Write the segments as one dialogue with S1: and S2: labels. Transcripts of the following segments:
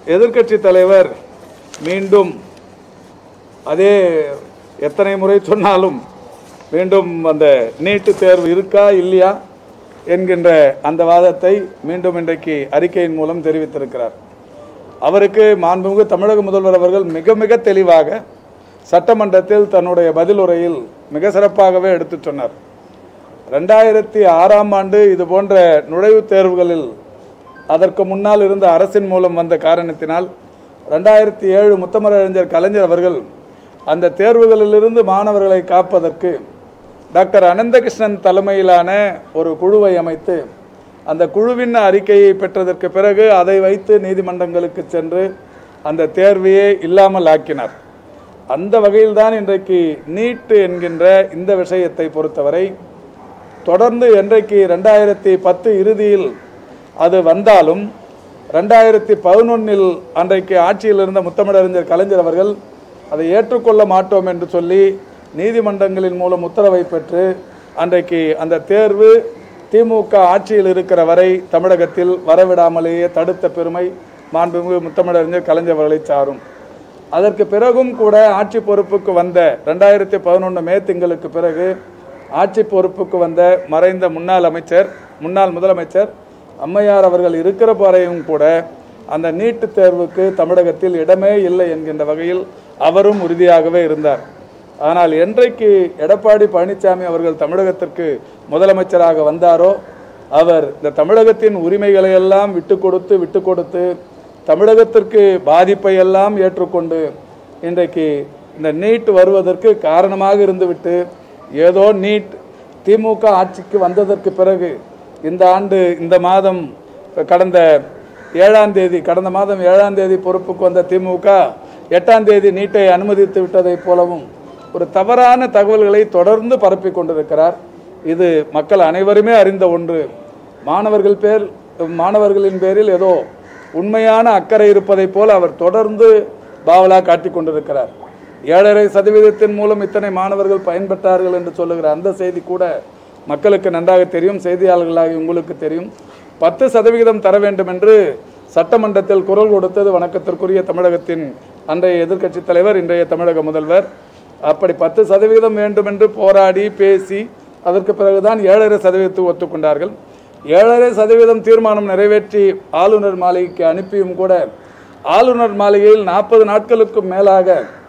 S1: எதிர்க்கட்சி தலைவர் மீண்டும் அதே எத்தனை முறை சொன்னாலும் மீண்டும் அந்த நீட்டு தேர்வு இருக்கா இல்லையா என்கின்ற அந்த வாதத்தை மீண்டும் இன்றைக்கு அறிக்கையின் மூலம் தெரிவித்திருக்கிறார் அவருக்கு மாண்புமிகு தமிழக முதல்வர் அவர்கள் மிக மிக தெளிவாக சட்டமன்றத்தில் தன்னுடைய பதிலுரையில் மிக சிறப்பாகவே எடுத்துச் சொன்னார் ரெண்டாயிரத்தி ஆறாம் ஆண்டு இது போன்ற நுழைவுத் தேர்வுகளில் அதற்கு முன்னால் இருந்த அரசின் மூலம் வந்த காரணத்தினால் ரெண்டாயிரத்தி ஏழு முத்தமிழறிஞர் கலைஞர் அவர்கள் அந்த தேர்வுகளிலிருந்து மாணவர்களை காப்பதற்கு டாக்டர் அனந்தகிருஷ்ணன் தலைமையிலான ஒரு குழுவை அமைத்து அந்த குழுவின் அறிக்கையை பெற்றதற்கு பிறகு அதை வைத்து நீதிமன்றங்களுக்கு சென்று அந்த தேர்வையே இல்லாமல் ஆக்கினார் அந்த வகையில்தான் இன்றைக்கு நீட் என்கின்ற இந்த விஷயத்தை பொறுத்தவரை தொடர்ந்து என்றைக்கு ரெண்டாயிரத்தி பத்து இறுதியில் அது வந்தாலும் ரெண்டாயிரத்தி பதினொன்னில் அன்றைக்கு ஆட்சியில் இருந்த முத்தமிழறிஞர் கலைஞர் அவர்கள் அதை ஏற்றுக்கொள்ள மாட்டோம் என்று சொல்லி நீதிமன்றங்களின் மூலம் உத்தரவை பெற்று அன்றைக்கு அந்த தேர்வு திமுக ஆட்சியில் இருக்கிற வரை தமிழகத்தில் வரவிடாமலேயே தடுத்த பெருமை மாண்புமிகு முத்தமிழறிஞர் கலைஞர் அவர்களை சாரும் அதற்கு பிறகும் கூட ஆட்சி பொறுப்புக்கு வந்த ரெண்டாயிரத்தி பதினொன்று மே திங்களுக்கு பிறகு ஆட்சி பொறுப்புக்கு வந்த மறைந்த முன்னாள் அமைச்சர் முன்னாள் முதலமைச்சர் அம்மையார் அவர்கள் இருக்கிற வரையும் கூட அந்த நீட்டு தேர்வுக்கு தமிழகத்தில் இடமே இல்லை என்கின்ற வகையில் அவரும் உறுதியாகவே இருந்தார் ஆனால் என்றைக்கு எடப்பாடி பழனிசாமி அவர்கள் தமிழகத்திற்கு முதலமைச்சராக வந்தாரோ அவர் இந்த தமிழகத்தின் உரிமைகளை எல்லாம் விட்டு கொடுத்து விட்டு கொடுத்து தமிழகத்திற்கு பாதிப்பை எல்லாம் ஏற்றுக்கொண்டு இன்றைக்கு இந்த நீட் வருவதற்கு காரணமாக இருந்துவிட்டு ஏதோ நீட் திமுக ஆட்சிக்கு வந்ததற்கு பிறகு இந்த ஆண்டு இந்த மாதம் கடந்த ஏழாம் தேதி கடந்த மாதம் ஏழாம் தேதி பொறுப்புக்கு வந்த திமுக எட்டாம் தேதி நீட்டை அனுமதித்து விட்டதைப் போலவும் ஒரு தவறான தகவல்களை தொடர்ந்து பரப்பி கொண்டிருக்கிறார் இது மக்கள் அனைவருமே அறிந்த ஒன்று மாணவர்கள் பேர் மாணவர்களின் பேரில் ஏதோ உண்மையான அக்கறை இருப்பதைப் போல அவர் தொடர்ந்து பாவலா காட்டிக் கொண்டிருக்கிறார் ஏழரை சதவீதத்தின் மூலம் இத்தனை மாணவர்கள் பயன்பெற்றார்கள் என்று சொல்லுகிற அந்த செய்தி கூட மக்களுக்கு நன்றாக தெரியும் செய்தியாளர்களாக உங்களுக்கு தெரியும் பத்து சதவிகிதம் தர வேண்டும் என்று சட்டமன்றத்தில் குரல் கொடுத்தது வணக்கத்திற்குரிய தமிழகத்தின் அன்றைய எதிர்க்கட்சி தலைவர் இன்றைய தமிழக முதல்வர் அப்படி பத்து சதவீதம் வேண்டும் என்று போராடி பேசி அதற்கு பிறகுதான் ஏழரை சதவீதத்தை ஒத்துக்கொண்டார்கள் ஏழரை சதவீதம் தீர்மானம் நிறைவேற்றி ஆளுநர் மாளிகைக்கு அனுப்பியும் கூட ஆளுநர் மாளிகையில் நாற்பது நாட்களுக்கும் மேலாக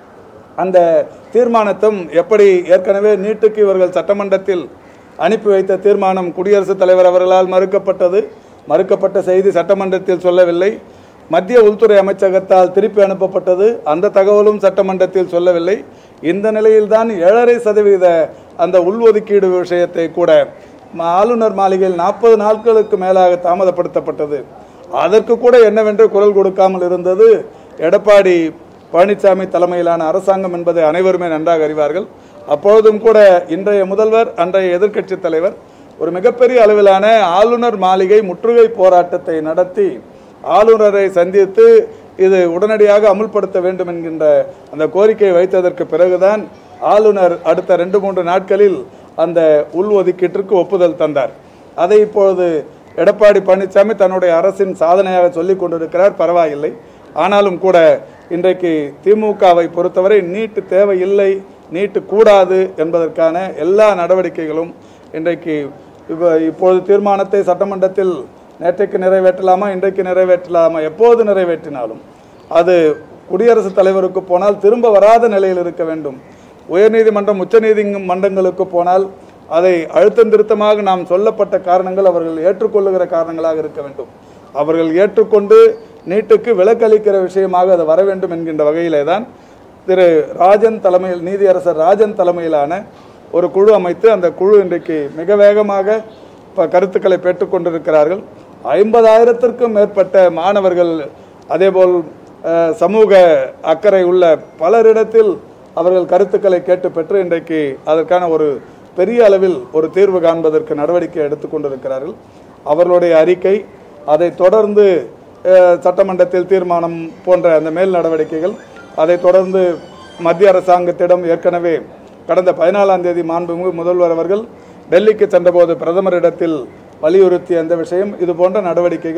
S1: அந்த தீர்மானத்தும் எப்படி ஏற்கனவே நீட்டுக்கு இவர்கள் சட்டமன்றத்தில் அனுப்பி வைத்த தீர்மானம் குடியரசுத் தலைவர் அவர்களால் மறுக்கப்பட்டது மறுக்கப்பட்ட செய்தி சட்டமன்றத்தில் சொல்லவில்லை மத்திய உள்துறை அமைச்சகத்தால் திருப்பி அனுப்பப்பட்டது அந்த தகவலும் சட்டமன்றத்தில் சொல்லவில்லை இந்த நிலையில்தான் ஏழரை சதவீத அந்த உள்ஒதுக்கீடு விஷயத்தை கூட ம- ஆளுநர் மாளிகையில் நாற்பது நாட்களுக்கு மேலாக தாமதப்படுத்தப்பட்டது அதற்கு கூட என்னவென்று குரல் கொடுக்காமல் இருந்தது எடப்பாடி பழனிசாமி தலைமையிலான அரசாங்கம் என்பதை அனைவருமே நன்றாக அறிவார்கள் அப்பொழுதும் கூட இன்றைய முதல்வர் அன்றைய எதிர்க்கட்சி தலைவர் ஒரு மிகப்பெரிய அளவிலான ஆளுநர் மாளிகை முற்றுகை போராட்டத்தை நடத்தி ஆளுநரை சந்தித்து இது உடனடியாக அமுல்படுத்த வேண்டும் என்கின்ற அந்த கோரிக்கையை வைத்ததற்கு பிறகுதான் ஆளுநர் அடுத்த ரெண்டு மூன்று நாட்களில் அந்த உள்ஒதுக்கீட்டிற்கு ஒப்புதல் தந்தார் அதை இப்பொழுது எடப்பாடி பழனிசாமி தன்னுடைய அரசின் சாதனையாக சொல்லிக் கொண்டிருக்கிறார் பரவாயில்லை ஆனாலும் கூட இன்றைக்கு திமுகவை பொறுத்தவரை நீட்டு தேவையில்லை நீட்டு கூடாது என்பதற்கான எல்லா நடவடிக்கைகளும் இன்றைக்கு இப்போ இப்பொழுது தீர்மானத்தை சட்டமன்றத்தில் நேற்றைக்கு நிறைவேற்றலாமா இன்றைக்கு நிறைவேற்றலாமா எப்போது நிறைவேற்றினாலும் அது குடியரசுத் தலைவருக்கு போனால் திரும்ப வராத நிலையில் இருக்க வேண்டும் உயர்நீதிமன்றம் உச்சநீதிமன்றங்களுக்கு போனால் அதை அழுத்தம் திருத்தமாக நாம் சொல்லப்பட்ட காரணங்கள் அவர்கள் ஏற்றுக்கொள்ளுகிற காரணங்களாக இருக்க வேண்டும் அவர்கள் ஏற்றுக்கொண்டு நீட்டுக்கு விலக்களிக்கிற விஷயமாக அது வர வேண்டும் என்கின்ற வகையிலே தான் திரு ராஜன் தலைமையில் நீதியரசர் ராஜன் தலைமையிலான ஒரு குழு அமைத்து அந்த குழு இன்றைக்கு மிக வேகமாக ப- கருத்துக்களை பெற்றுக்கொண்டிருக்கிறார்கள் ஐம்பதாயிரத்திற்கும் மேற்பட்ட மாணவர்கள் அதேபோல் அஹ், சமூக அக்கறை உள்ள பலரிடத்தில் அவர்கள் கருத்துக்களை கேட்டு பெற்று இன்றைக்கு அதற்கான ஒரு பெரிய அளவில் ஒரு தீர்வு காண்பதற்கு நடவடிக்கை எடுத்துக்கொண்டிருக்கிறார்கள் அவர்களுடைய அறிக்கை அதை தொடர்ந்து அஹ், சட்டமன்றத்தில் தீர்மானம் போன்ற அந்த மேல் நடவடிக்கைகள் அதை தொடர்ந்து மத்திய அரசாங்கத்திடம் ஏற்கனவே கடந்த பதினாலாம் தேதி மாண்புமிகு முதல்வர் அவர்கள் டெல்லிக்கு சென்றபோது பிரதமரிடத்தில் வலியுறுத்திய அந்த விஷயம் இது போன்ற நடவடிக்கைகள்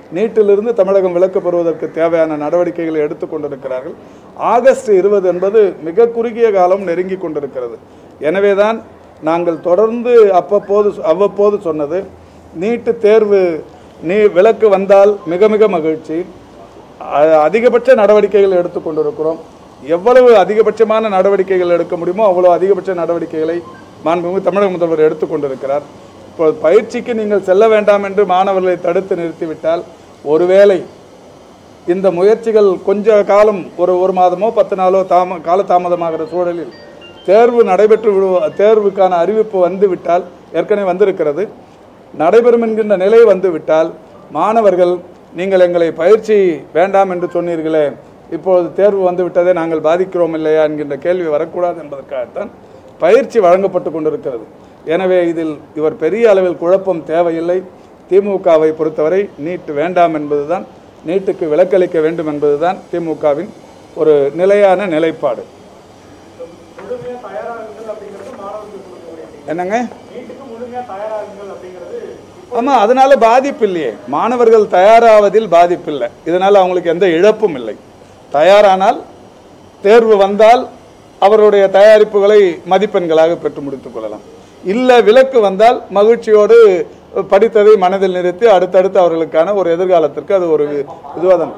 S1: நீட்டிலிருந்து தமிழகம் விலக்கு பெறுவதற்கு தேவையான நடவடிக்கைகளை எடுத்துக்கொண்டிருக்கிறார்கள் ஆகஸ்ட் இருபது என்பது மிக குறுகிய காலம் நெருங்கி கொண்டிருக்கிறது எனவேதான் நாங்கள் தொடர்ந்து அப்பப்போது அவ்வப்போது சொன்னது நீட்டு தேர்வு நீ விலக்கு வந்தால் மிக மிக மகிழ்ச்சி அ- அதிகபட்ச நடவடிக்கைகள் எடுத்துக்கொண்டிருக்கிறோம் எவ்வளவு அதிகபட்சமான நடவடிக்கைகள் எடுக்க முடியுமோ அவ்வளவு அதிகபட்ச நடவடிக்கைகளை மாண்புமிகு தமிழக முதல்வர் எடுத்துக்கொண்டிருக்கிறார் இப்போ பயிற்சிக்கு நீங்கள் செல்ல வேண்டாம் என்று மாணவர்களை தடுத்து நிறுத்திவிட்டால் ஒருவேளை இந்த முயற்சிகள் கொஞ்ச காலம் ஒரு ஒரு மாதமோ பத்து நாளோ தாம கால தாமதமாகிற சூழலில் தேர்வு நடைபெற்று விடுவ தேர்வுக்கான அறிவிப்பு வந்து விட்டால் ஏற்கனவே வந்திருக்கிறது நடைபெறும் என்கின்ற நிலை வந்து விட்டால் மாணவர்கள் நீங்கள் எங்களை பயிற்சி வேண்டாம் என்று சொன்னீர்களே இப்பொழுது தேர்வு வந்து விட்டதை நாங்கள் பாதிக்கிறோம் இல்லையா என்கின்ற கேள்வி வரக்கூடாது என்பதற்காகத்தான் பயிற்சி வழங்கப்பட்டு கொண்டிருக்கிறது எனவே இதில் இவர் பெரிய அளவில் குழப்பம் தேவையில்லை திமுகவை பொறுத்தவரை நீட் வேண்டாம் என்பதுதான் நீட்டுக்கு விலக்களிக்க வேண்டும் என்பதுதான் திமுகவின் ஒரு நிலையான நிலைப்பாடு
S2: முழுமையா தயாராகுங்கள் அப்படிங்கிறது மாணவர்களுக்கு கொடுக்கக்கூடிய
S1: என்னங்க
S2: நீட்டுக்கு முழுமையா தயாராகுங்கள் அப்படிங்கிறது
S1: ஆமாம் அதனால பாதிப்பு இல்லையே மாணவர்கள் தயாராவதில் பாதிப்பு இல்லை இதனால் அவங்களுக்கு எந்த இழப்பும் இல்லை தயாரானால் தேர்வு வந்தால் அவருடைய தயாரிப்புகளை மதிப்பெண்களாக பெற்று முடித்துக் கொள்ளலாம் இல்லை விலக்கு வந்தால் மகிழ்ச்சியோடு படித்ததை மனதில் நிறுத்தி அடுத்தடுத்து அவர்களுக்கான ஒரு எதிர்காலத்திற்கு அது ஒரு இதுவாக தான்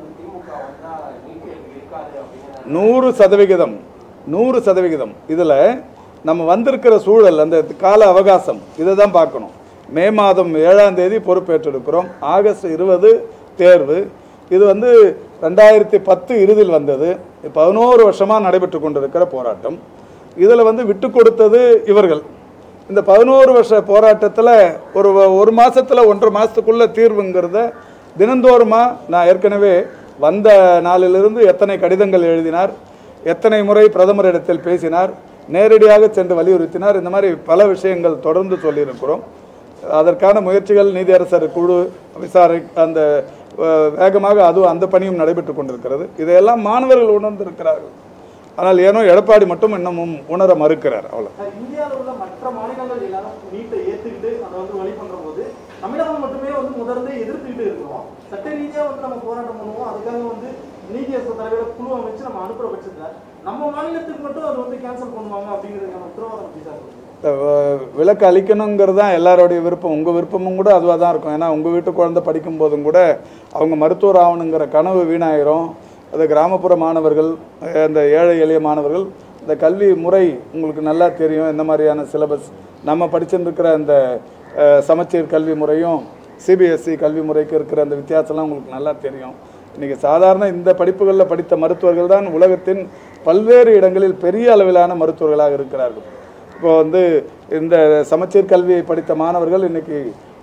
S1: நூறு சதவிகிதம் நூறு சதவிகிதம் இதில் நம்ம வந்திருக்கிற சூழல் அந்த கால அவகாசம் இதை தான் பார்க்கணும் மே மாதம் ஏழாம் தேதி பொறுப்பேற்றிருக்கிறோம் ஆகஸ்ட் இருபது தேர்வு இது வந்து ரெண்டாயிரத்தி பத்து இறுதியில் வந்தது பதினோரு வருஷமாக நடைபெற்று கொண்டிருக்கிற போராட்டம் இதில் வந்து விட்டு கொடுத்தது இவர்கள் இந்த பதினோரு வருஷ போராட்டத்தில் ஒரு ஒரு மாசத்துல ஒன்றரை மாதத்துக்குள்ள தீர்வுங்கிறத தினந்தோறுமா நான் ஏற்கனவே வந்த நாளிலிருந்து எத்தனை கடிதங்கள் எழுதினார் எத்தனை முறை பிரதமரிடத்தில் பேசினார் நேரடியாக சென்று வலியுறுத்தினார் இந்த மாதிரி பல விஷயங்கள் தொடர்ந்து சொல்லியிருக்கிறோம் அதற்கான முயற்சிகள் நீதியரசர் குழு விசாரணை அந்த அஹ், வேகமாக அதுவும் அந்த பணியும் நடைபெற்று கொண்டிருக்கிறது இதையெல்லாம் மாணவர்கள் உணர்ந்திருக்கிறார்கள் ஆனால் ஏனோ எடப்பாடி மட்டும் இன்னமும் உணர மறுக்கிறார் அவ்வளோ
S2: இந்தியாவில் உள்ள மற்ற மாநிலங்கள் எல்லாரும் நீட்டை ஏத்துக்கிட்டு அதை வந்து வழி பண்ற போது தமிழகம் மட்டுமே வந்து முதல்ல எதிர்த்துக்கிட்டு இருக்கிறோம் சட்ட ரீதியா வந்து நம்ம போராட்டம் பண்ணுவோம் அதுக்காக வந்து நீதியரசர் தலைவரோட குழு அமைச்சு நம்ம அனுப்புற பட்சத்துல நம்ம மாநிலத்துக்கு மட்டும் அது வந்து கேன்சல் பண்ணுவாங்க அப்படிங்கிறதுக்கான உத்தரவாதம் எப்படி சார் கொடுக்குது?
S1: அஹ் விலக்கு அளிக்கணுங்கிறது தான் எல்லாருடைய விருப்பம் உங்கள் விருப்பமும் கூட அதுவாக தான் இருக்கும் ஏன்னா உங்கள் வீட்டு குழந்தை படிக்கும் போதும் கூட அவங்க மருத்துவர் ஆகணுங்கிற கனவு வீணாயிரும் அது கிராமப்புற மாணவர்கள் அஹ் அந்த ஏழை எளிய மாணவர்கள் இந்த கல்வி முறை உங்களுக்கு நல்லா தெரியும் இந்த மாதிரியான சிலபஸ் நம்ம படிச்சுருக்கிற அந்த அஹ், சமச்சீர் கல்வி முறையும் சிபிஎஸ்சி கல்வி முறைக்கு இருக்கிற அந்த வித்தியாசம்லாம் உங்களுக்கு நல்லா தெரியும் இன்றைக்கி சாதாரண இந்த படிப்புகளில் படித்த மருத்துவர்கள் தான் உலகத்தின் பல்வேறு இடங்களில் பெரிய அளவிலான மருத்துவர்களாக இருக்கிறார்கள் இப்போ வந்து இந்த சமச்சீர் கல்வியை படித்த மாணவர்கள் இன்னைக்கு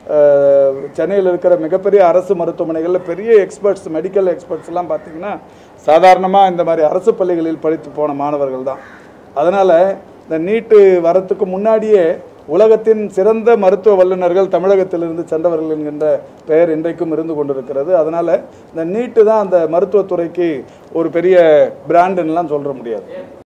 S1: அஹ், சென்னையில் இருக்கிற மிகப்பெரிய அரசு மருத்துவமனைகளில் பெரிய எக்ஸ்பர்ட்ஸ் மெடிக்கல் எக்ஸ்பர்ட்ஸ் எல்லாம் பார்த்தீங்கன்னா சாதாரணமாக இந்த மாதிரி அரசு பள்ளிகளில் படித்து போன மாணவர்கள் தான் அதனால் இந்த நீட்டு வரத்துக்கு முன்னாடியே உலகத்தின் சிறந்த மருத்துவ வல்லுநர்கள் தமிழகத்திலிருந்து சென்றவர்கள் என்கின்ற பெயர் இன்றைக்கும் இருந்து கொண்டிருக்கிறது அதனால் இந்த நீட்டு தான் அந்த மருத்துவத்துறைக்கு ஒரு பெரிய பிராண்டுன்னெலாம் சொல்ல முடியாது